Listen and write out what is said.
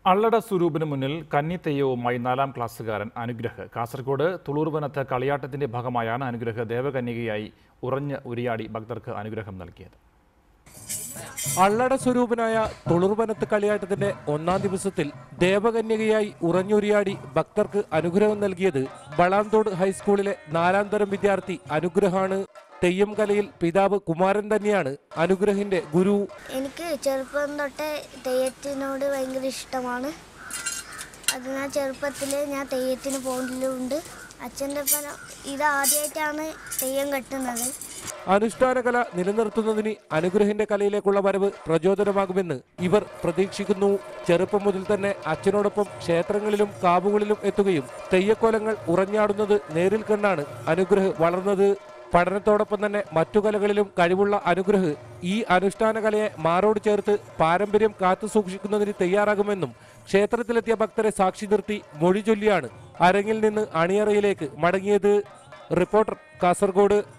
അള്ളട സ്വരൂപിന് മുന്നിൽ കന്നിത്തെയ്യവുമായി നാലാം ക്ലാസ്സുകാരൻ അനുഗ്രഹ് കാസർഗോഡ് തുളൂർവനത്ത് കളിയാട്ടത്തിന്റെ ഭാഗമായാണ് അനുഗ്രഹ് ദേവകന്യകയായി ഉറഞ്ഞ് ഉരിയാടി ഭക്തർക്ക് അനുഗ്രഹം നൽകിയത് അള്ളട സ്വരൂപനായ തുളുർവനത്ത് കളിയാട്ടത്തിന്റെ ഒന്നാം ദിവസത്തിൽ ദേവകന്യകയായി ഉറഞ്ഞുരിയാടി ഭക്തർക്ക് അനുഗ്രഹം നൽകിയത് വളാന്തോട് ഹൈസ്കൂളിലെ നാലാം തരം വിദ്യാർത്ഥി അനുഗ്രഹാണ് തെയ്യം കലയിൽ പിതാവ് കുമാരൻ തന്നെയാണ് അനുഗ്രഹിന്റെ ഗുരു എനിക്ക് ചെറുപ്പം തൊട്ടേ തെയ്യത്തിനോട് ഭയങ്കര ഇഷ്ടമാണ് അതിനാൽ ചെറുപ്പത്തിൽ ഞാൻ തെയ്യത്തിന് പോകുന്നുണ്ട് അച്ഛൻ്റെ ഒപ്പം ഇത് ആദ്യമായിട്ടാണ് തെയ്യം കെട്ടുന്നത് അനുഷ്ഠാന കല നിലനിർത്തുന്നതിന് അനുഗ്രഹിന്റെ കലയിലേക്കുള്ള വരവ് പ്രചോദനമാകുമെന്ന് ഇവർ പ്രതീക്ഷിക്കുന്നു ചെറുപ്പം മുതൽ തന്നെ അച്ഛനോടൊപ്പം ക്ഷേത്രങ്ങളിലും കാവുകളിലും എത്തുകയും തെയ്യക്കോലങ്ങൾ ഉറഞ്ഞാടുന്നത് നേരിൽ കണ്ടാണ് അനുഗ്രഹ് വളർന്നത് പഠനത്തോടൊപ്പം തന്നെ മറ്റു കലകളിലും കഴിവുള്ള അനുഗ്രഹ് ഈ അനുഷ്ഠാന കലയെ മാറോട് ചേർത്ത് പാരമ്പര്യം കാത്തു സൂക്ഷിക്കുന്നതിന് തയ്യാറാകുമെന്നും ക്ഷേത്രത്തിലെത്തിയ ഭക്തരെ സാക്ഷി നിർത്തി മൊഴി ചൊല്ലിയാണ് അരങ്ങിൽ നിന്ന് അണിയറയിലേക്ക് മടങ്ങിയത് റിപ്പോർട്ടർ കാസർഗോഡ്